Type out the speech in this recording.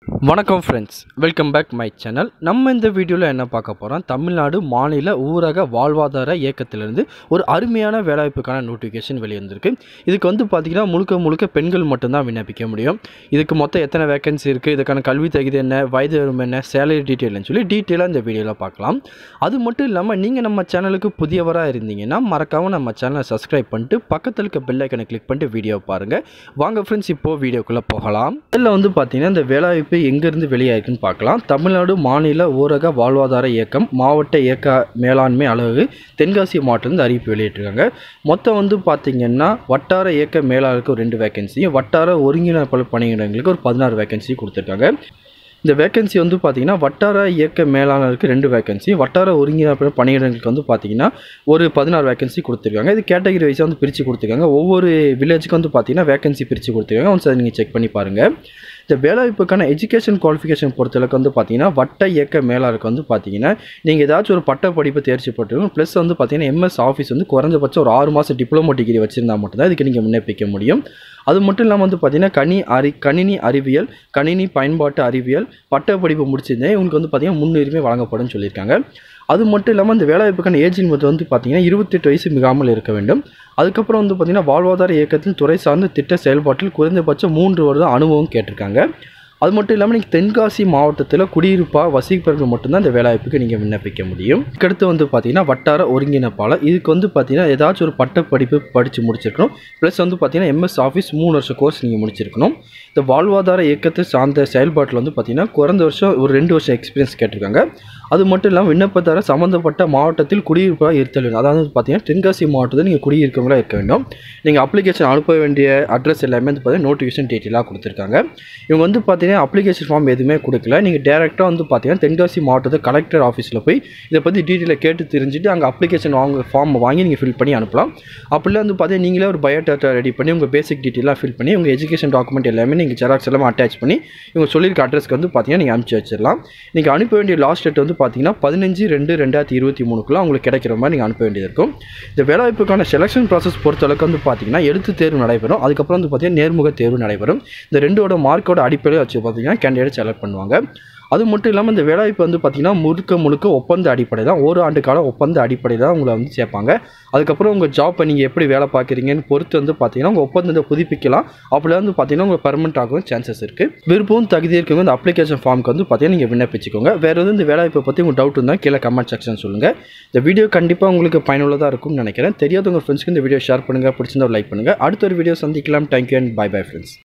வணக்கம் friends welcome back my channel நம்ம இந்த வீடியோவில் என்ன பார்க்க போகிறோம் தமிழ்நாடு மாநில ஊரக வாழ்வாதார இயக்கத்திலிருந்து ஒரு அருமையான வேலைவாய்ப்புக்கான நோட்டிஃபிகேஷன் வெளிவந்திருக்கு இதுக்கு வந்து பார்த்திங்கன்னா முழுக்க முழுக்க பெண்கள் மட்டும்தான் விண்ணப்பிக்க முடியும் இதுக்கு மொத்தம் எத்தனை வேகன்சி இருக்குது இதுக்கான கல்வி தகுதி என்ன வயது வரும் என்ன சேலரி டீட்டெயில்னு சொல்லி டீட்டெயிலாக இந்த வீடியோவில் பார்க்கலாம் அது மட்டும் இல்லாமல் நீங்கள் நம்ம சேனலுக்கு புதியவராக இருந்தீங்கன்னா மறக்காமல் நம்ம சேனலை சப்ஸ்கிரைப் பண்ணிட்டு பக்கத்தில் இருக்க பெல் ஐக்கனை கிளிக் பண்ணிட்டு வீடியோ பாருங்கள் வாங்க ஃப்ரெண்ட்ஸ் இப்போது வீடியோக்குள்ளே போகலாம் இதில் வந்து பார்த்தீங்கன்னா இந்த வேலைவாய்ப்பு எங்கேருந்து வெளியாயிருக்குன்னு பார்க்கலாம் தமிழ்நாடு மாநில ஊரக வாழ்வாதார இயக்கம் மாவட்ட இயக்க மேலாண்மை அலகு தென்காசி மாவட்டத்திலிருந்து அறிவிப்பு வெளியிட்டிருக்காங்க மொத்தம் வந்து பார்த்தீங்கன்னா வட்டார இயக்க மேலாளருக்கு ஒரு ரெண்டு வேகன்சியும் வட்டார ஒருங்கிணைப்பாளர் பணியிடங்களுக்கு ஒரு பதினாறு வேகன்சி கொடுத்துருக்காங்க இந்த வேகன்சி வந்து பார்த்தீங்கன்னா வட்டார இயக்க மேலாளருக்கு ரெண்டு வேகன்சி வட்டார ஒருங்கிணைப்பாளர் பணியிடங்களுக்கு வந்து பார்த்தீங்கன்னா ஒரு பதினாறு வேகன்சி கொடுத்துருக்காங்க இது கேட்டகரி வைஸாக வந்து பிரித்து கொடுத்துருக்காங்க ஒவ்வொரு வில்லேஜுக்கு வந்து பார்த்தீங்கன்னா வேகன்சி பிரித்து கொடுத்துருக்காங்க ஒன்ஸ் அதை நீங்கள் செக் பண்ணி பாருங்கள் இந்த வேலைவாய்ப்புக்கான எஜுகேஷன் குவாலிஃபிகேஷன் பொறுத்தளவுக்கு வந்து பார்த்தீங்கன்னா வட்ட இயக்க மேலாளருக்கு வந்து பார்த்தீங்கன்னா நீங்கள் ஏதாச்சும் ஒரு பட்ட படிப்பு தேர்ச்சி போட்டுருக்கணும் ப்ளஸ் வந்து பார்த்தீங்கன்னா எம்எஸ் ஆஃபீஸ் வந்து குறைஞ்சபட்சம் ஒரு ஆறு மாதம் டிப்ளமோ டிகிரி வச்சிருந்தா மட்டும்தான் இதுக்கு நீங்கள் விண்ணப்பிக்க முடியும் அது மட்டும் இல்லாமல் வந்து பார்த்தீங்கன்னா கனி அறி கணினி அறிவியல் கணினி பயன்பாட்டு அறிவியல் பட்ட படிப்பு முடிச்சிருந்தேன் உங்களுக்கு வந்து பார்த்தீங்கன்னா முன்னுரிமை வழங்கப்படும் சொல்லியிருக்காங்க அது மட்டும் இல்லாமல் இந்த வேலைவாய்ப்புக்கான ஏஜ் லிமிட் வந்து பார்த்தீங்கன்னா இருபத்தெட்டு வயசு மிகாமல் இருக்க வேண்டும் அதுக்கப்புறம் வந்து பார்த்தீங்கன்னா வாழ்வாதார இயக்கத்தின் துறை சார்ந்த திட்ட செயல்பாட்டில் குறைந்தபட்சம் மூன்று வருடம் அனுபவம் கேட்டிருக்காங்க அது மட்டும் இல்லாமல் நீங்கள் தென்காசி மாவட்டத்தில் குடியிருப்பாக வசிப்பவர்கள் மட்டும்தான் இந்த வேலைவாய்ப்புக்கு நீங்கள் விண்ணப்பிக்க முடியும் இதுக்கடுத்து வந்து பார்த்தீங்கன்னா வட்டார ஒருங்கிணைப்பாளர் இதுக்கு வந்து பார்த்தீங்கன்னா ஏதாச்சும் ஒரு பட்ட படிப்பு படித்து முடிச்சிருக்கணும் ப்ளஸ் வந்து பார்த்தீங்கன்னா எம்எஸ் ஆஃபீஸ் மூணு வருஷம் கோர்ஸ் நீங்கள் முடிச்சிருக்கணும் இந்த வாழ்வாதார இயக்கத்தை சார்ந்த செயல்பாட்டில் வந்து பார்த்தீங்கன்னா குறைந்த வருஷம் ஒரு ரெண்டு வருஷம் எக்ஸ்பீரியன்ஸ் கேட்டிருக்காங்க அது மட்டும் இல்லாமல் விண்ணப்பதார சம்மந்தப்பட்ட மாவட்டத்தில் குடியிருப்பாக இருத்தல் வேண்டும் அதாவது பார்த்தீங்கன்னா தென்காசி மாவட்டத்தில் நீங்கள் குடியிருக்கவங்களாக இருக்க வேண்டும் நீங்கள் அப்ளிகேஷன் அனுப்ப வேண்டிய அட்ரஸ் எல்லாமே வந்து பார்த்தீங்கன்னா நோட்டிஃபிகேஷன் டீட்டெயிலாக கொடுத்துருக்காங்க இவங்க வந்து பார்த்தீங்கன்னா அப்ளிகேஷன் ஃபார்ம் எதுவுமே கொடுக்கல நீங்கள் டேரெக்டாக வந்து பார்த்தீங்கன்னா தென்காசி மாவட்டத்தில் கலெக்டர் ஆஃபீஸில் போய் இதை பற்றி டீட்டெயிலை கேட்டு தெரிஞ்சுட்டு அங்கே அப்ளிகேஷன் வாங்க ஃபார்ம் வாங்கி நீங்கள் ஃபில் பண்ணி அனுப்பலாம் அப்படிலாம் வந்து பார்த்தீங்கன்னா நீங்களே ஒரு பயோடேட்டா ரெடி பண்ணி உங்கள் பேசிக் டீட்டெயிலாக ஃபில் பண்ணி உங்கள் எஜுகேஷன் டாக்குமெண்ட் எல்லாமே நீங்கள் ஜெராக்ஸ் எல்லாமே அட்டாச் பண்ணி இவங்க சொல்லியிருக்க அட்ரஸ்க்கு வந்து பார்த்தீங்கன்னா நீங்கள் அனுப்பிச்சி வச்சிடலாம் நீங்கள் அனுப்ப வேண்டிய லாஸ்ட் டேட் வந்து பார்த்தீங்கன்னா பதினஞ்சு ரெண்டு ரெண்டாயிரத்தி இருபத்தி மூணுக்குள்ள உங்களுக்கு கிடைக்கிற மாதிரி நீங்கள் அனுப்ப வேண்டியது இருக்கும் இந்த வேலைவாய்ப்புக்கான செலெக்ஷன் ப்ராசஸ் பொறுத்தளவுக்கு வந்து பார்த்தீங்கன்னா எழுத்து தேர்வு நடைபெறும் அதுக்கப்புறம் வந்து பார்த்தீங்கன்னா நேர்முக தேர்வு நடைபெறும் இந்த ரெண்டோட மார்க்கோட அடிப்படையில் வச்சு பார்த்தீங்கன்னா கேண்டிடேட் செலக்ட் பண்ணுவாங்க அது மட்டும் இல்லாமல் இந்த வேலைவாய்ப்பு வந்து பார்த்திங்கன்னா முழுக்க முழுக்க ஒப்பந்த அடிப்படை தான் ஒரு ஆண்டு கால ஒப்பந்த அடிப்படை தான் உங்களை வந்து சேர்ப்பாங்க அதுக்கப்புறம் உங்கள் ஜாப்பை நீங்கள் எப்படி வேலை பார்க்குறீங்கன்னு பொறுத்து வந்து பார்த்தீங்கன்னா உங்கள் ஒப்பந்தத்தை புதுப்பிக்கலாம் அப்படி வந்து பார்த்தீங்கன்னா உங்கள் பெர்மனெண்ட் ஆகவும் சான்சஸ் இருக்குது விருப்பம் தகுதி இருக்கவங்க இந்த அப்ளிகேஷன் ஃபார்முக்கு வந்து பார்த்தீங்கன்னா நீங்கள் விண்ணப்பிச்சுக்கோங்க வேறு எதுவும் இந்த வேலைவாய்ப்பை பற்றி உங்கள் டவுட் இருந்தால் கீழே கமெண்ட் செக்ஷன் சொல்லுங்கள் இந்த வீடியோ கண்டிப்பாக உங்களுக்கு பயனுள்ளதாக இருக்கும்னு நினைக்கிறேன் தெரியாதவங்க ஃப்ரெண்ட்ஸ்க்கு இந்த வீடியோ ஷேர் பண்ணுங்கள் பிடிச்சிருந்தா லைக் பண்ணுங்கள் அடுத்த ஒரு வீடியோ சந்திக்கலாம் thank you and bye bye friends